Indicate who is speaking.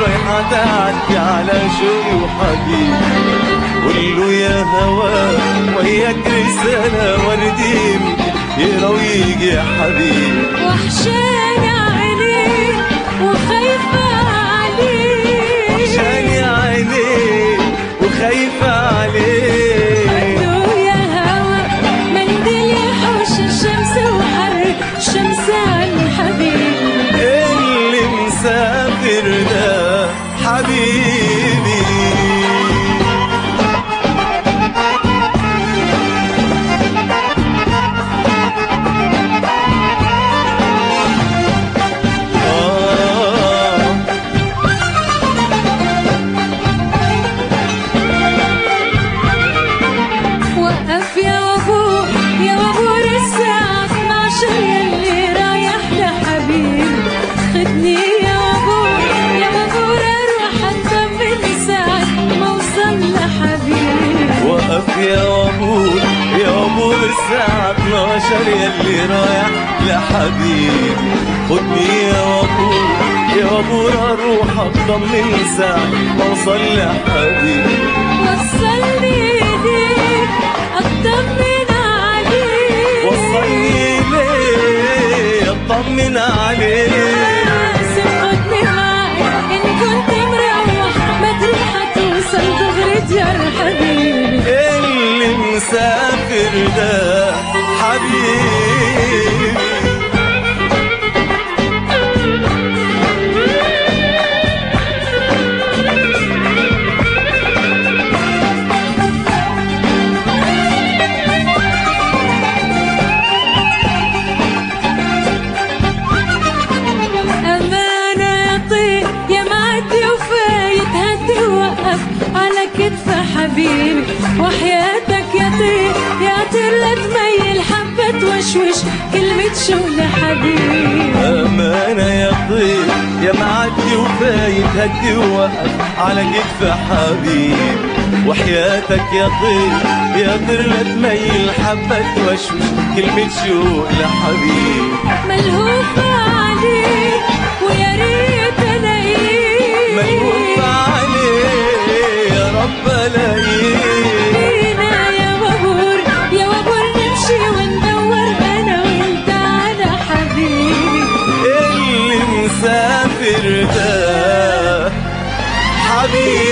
Speaker 1: رايحة تعدي على شوقي وحبيبي قول له يا هوا وياك رسالة وردي يقرا ويجي يا حبيبي
Speaker 2: وحشاني عينيك وخايفة عليك
Speaker 1: وحشاني عينيك وخايفة عليك
Speaker 2: له يا هوا منديل يحوش الشمس وحر الشمس عن حبيبي
Speaker 1: اللي مسافر ده حبيبي آه
Speaker 2: وقف يا وابور يا وابور الساعة 12 يلي رايح لحبيبي خدني يا وابور يا وابور اروح اطمن ساعة ما اوصل لحبيبي
Speaker 1: وقف يا وابور يا وابور الساعة 12 يلي رايح لحبيبي خدني يا وابور يا وابور اروح اطمن ساعة ما اوصل لحبيبي
Speaker 2: وصلني ايديك اطمن عليك
Speaker 1: وصلني ليه اطمن عليك
Speaker 2: لازم خدني معاك ان كنت مروح بدري حتوصل دغري ديار حبيبي
Speaker 1: اللي مسافر ده حبيبي
Speaker 2: أمانة يا طير يا معدي وفايت هدي وقف على كتف حبيبي وحياتك يا طير يا طير لا تميل حبة توشوش كلمة شو لحبيبي
Speaker 1: أمانة يا طير يا معدي وفايت هدي ووقف على كتف حبيب وحياتك يا طير يا طير لا تميل حبة توشوش كلمة شوق لحبيب
Speaker 2: ملهوفة عليك ويا ريت الاقيك
Speaker 1: ملهوف عليه يا رب الاقيه
Speaker 2: فينا يا وابور يا وابور نمشي وندور انا وانت على حبيبي
Speaker 1: اللي مسافر ده حبيبي